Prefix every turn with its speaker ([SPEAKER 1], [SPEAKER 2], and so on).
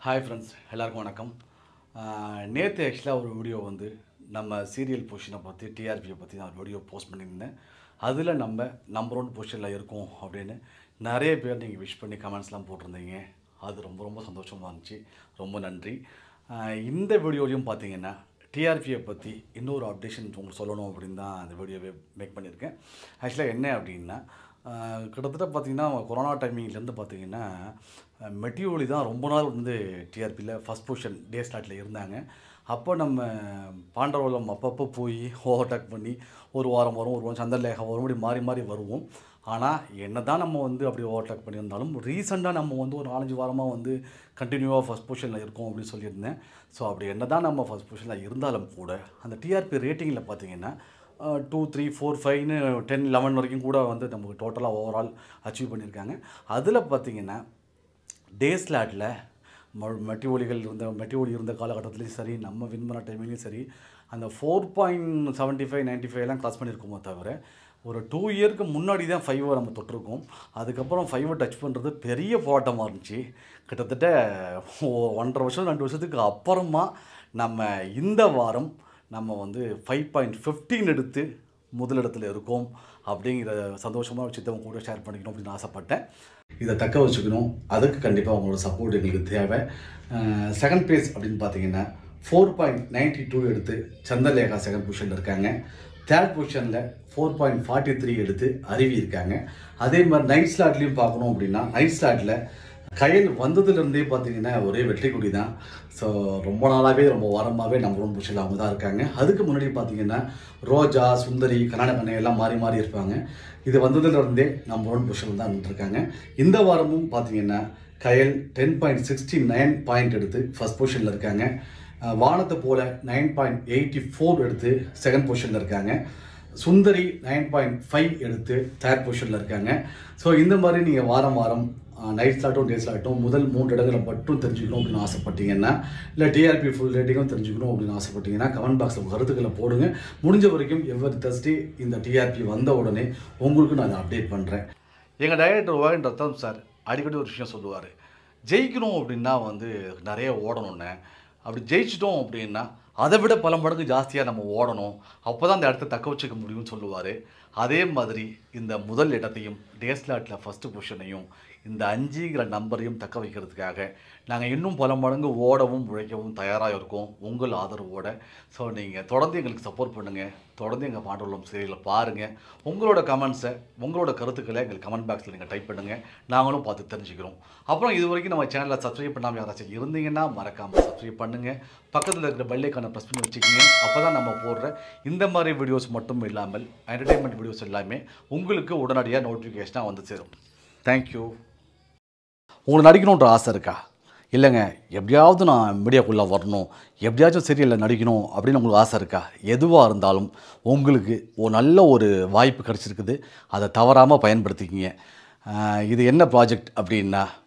[SPEAKER 1] hi friends எல்லாருக்கும் வணக்கம் நேற்று ஆக்சுவலாக ஒரு வீடியோ வந்து நம்ம சீரியல் பொசிஷனை பற்றி டிஆர்பியை பற்றி நான் வீடியோ போஸ்ட் பண்ணியிருந்தேன் அதில் நம்ம நம்பர் ஒன் பொசிஷனில் இருக்கோம் அப்படின்னு நிறைய பேர் நீங்கள் விஷ் பண்ணி கமெண்ட்ஸ்லாம் போட்டிருந்தீங்க அது ரொம்ப ரொம்ப சந்தோஷமாக இருந்துச்சு ரொம்ப நன்றி ஆஹ் இந்த வீடியோலையும் பார்த்தீங்கன்னா டிஆர்பியை பற்றி இன்னொரு அப்டேஷன் உங்களுக்கு சொல்லணும் அப்படின்னு தான் அந்த வீடியோவை மேக் பண்ணியிருக்கேன் ஆக்சுவலாக என்ன அப்படின்னா ஆஹ் கிட்டத்தட்ட பார்த்தீங்கன்னா கொரோனா டைமிங்லேருந்து பார்த்தீங்கன்னா மெட்டியோலி தான் ரொம்ப நாள் வந்து டிஆர்பியில் ஃபஸ்ட் பொசிஷன் டே ஸ்லாட்டில் இருந்தாங்க அப்போ நம்ம பாண்டவலம் அப்பப்போ போய் ஓவர்டேக் பண்ணி ஒரு வாரம் வரும் ஒரு வாரம் சந்திரலேகா வரும் இப்படி மாறி மாறி வருவோம் ஆனால் என்ன தான் நம்ம வந்து அப்படி ஓவர்டேக் பண்ணியிருந்தாலும் ரீசெண்டாக நம்ம வந்து ஒரு நாலஞ்சு வாரமாக வந்து கண்டினியூவாக ஃபஸ்ட் பொசிஷனில் இருக்கோம் அப்படின்னு சொல்லியிருந்தேன் ஸோ அப்படி என்ன தான் நம்ம ஃபஸ்ட் பொசிஷனில் இருந்தாலும் கூட அந்த டிஆர்பி ரேட்டிங்கில் பார்த்தீங்கன்னா டூ த்ரீ ஃபோர் ஃபைவ்னு டென் லெவன் வரைக்கும் கூட வந்து நமக்கு டோட்டலாக ஓவரால் அச்சீவ் பண்ணியிருக்காங்க அதில் பார்த்தீங்கன்னா டே ஸ்லாட்டில் மெட்டி ஒலிகள் இருந்த மெட்டி ஒலி இருந்த காலகட்டத்துலேயும் சரி நம்ம வின் பண்ண டைமிங்லேயும் சரி அந்த four point seventy five ninety ஃபைவ்லாம் கிராஸ் பண்ணியிருக்கோமோ தவிர ஒரு டூ இயருக்கு முன்னாடி தான் ஃபைவை நம்ம தொட்டிருக்கோம் அதுக்கப்புறம் ஃபைவை டச் பண்ணுறது பெரிய போராட்டமாக இருந்துச்சு கிட்டத்தட்ட ஒ- ஒன்றரை வருஷம் ரெண்டு வருஷத்துக்கு அப்புறமா நம்ம இந்த வாரம் நம்ம வந்து ஃபைவ் பாயிண்ட் ஃபிஃப்டீன் எடுத்து முதலிடத்தில் இருக்கோம் அப்படிங்கிற சந்தோஷமான விஷயத்தை உங்க கூட ஷேர் பண்ணிக்கணும் அப்படின்னு ஆசைப்பட்டேன் இதை தக்க வச்சுக்கணும் அதுக்கு கண்டிப்பாக உங்களோட சப்போர்ட் எங்களுக்கு தேவை செகண்ட் பேஸ் அப்படின்னு பார்த்தீங்கன்னா ஃபோர் பாயிண்ட் நைன்டி டூ எடுத்து சந்திரலேகா செகண்ட் பொசிஷனில் இருக்காங்க தேர்ட் பொசிஷனில் ஃபோர் பாயிண்ட் ஃபார்ட்டி த்ரீ எடுத்து அருவி இருக்காங்க அதே மாதிரி நைட் ஸ்லாட்லேயும் பார்க்கணும் அப்படின்னா நைட் ஸ்லாட்டில் கயல் வந்ததுலேருந்தே பார்த்தீங்கன்னா ஒரே வெற்றி கொடி தான் ஸோ ரொம்ப நாளாகவே ரொம்ப வாரமாகவே நம்பர் ஒன் பொசிஷனில் அவங்க தான் இருக்காங்க அதுக்கு முன்னாடி பார்த்தீங்கன்னா ரோஜா சுந்தரி கர்நாடகனை எல்லாம் மாறி மாறி இருப்பாங்க இது வந்ததுலேருந்தே நம்பர் ஒன் பொசிஷனில் தான் இருக்காங்க இந்த வாரமும் பார்த்தீங்கன்னா Kayal ten point sixty nine point எடுத்து ஃபர்ஸ்ட் பொசிஷனில் இருக்காங்க அஹ் வானத்தை போல நைன் பாயிண்ட் எயிட்டி ஃபோர் எடுத்து செகண்ட் பொசிஷனில் இருக்காங்க சுந்தரி நைன் பாயிண்ட் ஃபைவ் எடுத்து தேர்ட் பொசிஷனில் இருக்காங்க ஸோ இந்த மாதிரி நீங்கள் வாரம் வாரம் நைட் ஸ்லாட்டும் டே ஸ்லாட்டும் முதல் மூன்று இடங்களை மட்டும் தெரிஞ்சுக்கணும் அப்படின்னு ஆசைப்பட்டீங்கன்னா இல்லை டிஆர்பி ஃபுல் ரேட்டிங்கும் தெரிஞ்சுக்கணும் அப்படின்னு ஆசைப்பட்டீங்கன்னா கமெண்ட் பாக்ஸில் கருத்துக்களை போடுங்க முடிஞ்ச வரைக்கும் எவ்வளவு தஸ்டே இந்த டிஆர்பி வந்த உடனே உங்களுக்கு நான் அப்டேட் பண்ணுறேன் எங்கள் டைரக்டர் ஓகன் ரத்தம் சார் அடிக்கடி ஒரு விஷயம் சொல்லுவார் ஜெயிக்கணும் அப்படின்னா வந்து நிறைய ஓடணும்னு அப்படி ஜெயிச்சிட்டோம் அப்படின்னா அதை விட பல மடங்கு ஜாஸ்தியாக நம்ம ஓடணும் அப்போ தான் அந்த இடத்த தக்க வச்சுக்க முடியும்னு சொல்லுவார் அதே மாதிரி இந்த முதல் இடத்தையும் டேஸ்லாட்டில் ஃபஸ்ட்டு பொசிஷனையும் இந்த அஞ்சுங்கிற நம்பரையும் தக்க வைக்கிறதுக்காக நாங்கள் இன்னும் பல மடங்கு ஓடவும் உழைக்கவும் தயாராக இருக்கோம் உங்கள் ஆதரவோட ஸோ நீங்கள் தொடர்ந்து எங்களுக்கு சப்போர்ட் பண்ணுங்கள் தொடர்ந்து எங்கள் பாண்டவலம் சீரியலை பாருங்கள் உங்களோட கமெண்ட்ஸை உங்களோட கருத்துக்களை எங்களுக்கு கமெண்ட் பாக்ஸில் நீங்கள் டைப் பண்ணுங்கள் நாங்களும் பார்த்து தெரிஞ்சுக்கிறோம் அப்புறம் இது வரைக்கும் நம்ம சேனலை சப்ஸ்கிரைப் பண்ணாமல் யாராச்சும் இருந்தீங்கன்னா மறக்காமல் சப்ஸ்கிரைப் பண்ணுங்கள் பக்கத்தில் இருக்கிற பெல்லைக்கான ப்ரெஸ் பண்ணி வச்சுக்கோங்க அப்போ தான் நம்ம போடுற இந்த மாதிரி வீடியோஸ் மட்டும் இல்லாமல் என்டர்டெயின்மெண்ட் வீடியோஸ் எல்லாமே உங்களுக்கு உடனடியாக நோட்டிஃபிகேஷனாக வந்து சேரும் தேங்க்யூ உங்களுக்கு நடிக்கணுன்ற ஆசை இருக்கா இல்லைங்க எப்படியாவது நான் மீடியாக்குள்ளே வரணும் எப்படியாச்சும் சீரியலில் நடிக்கணும் அப்படின்னு உங்களுக்கு ஆசை இருக்கா எதுவாக இருந்தாலும் உங்களுக்கு ஒரு நல்ல ஒரு வாய்ப்பு கிடச்சிருக்குது அதை தவறாமல் பயன்படுத்திக்கிங்க ஆஹ் இது என்ன ப்ராஜெக்ட் அப்படின்னா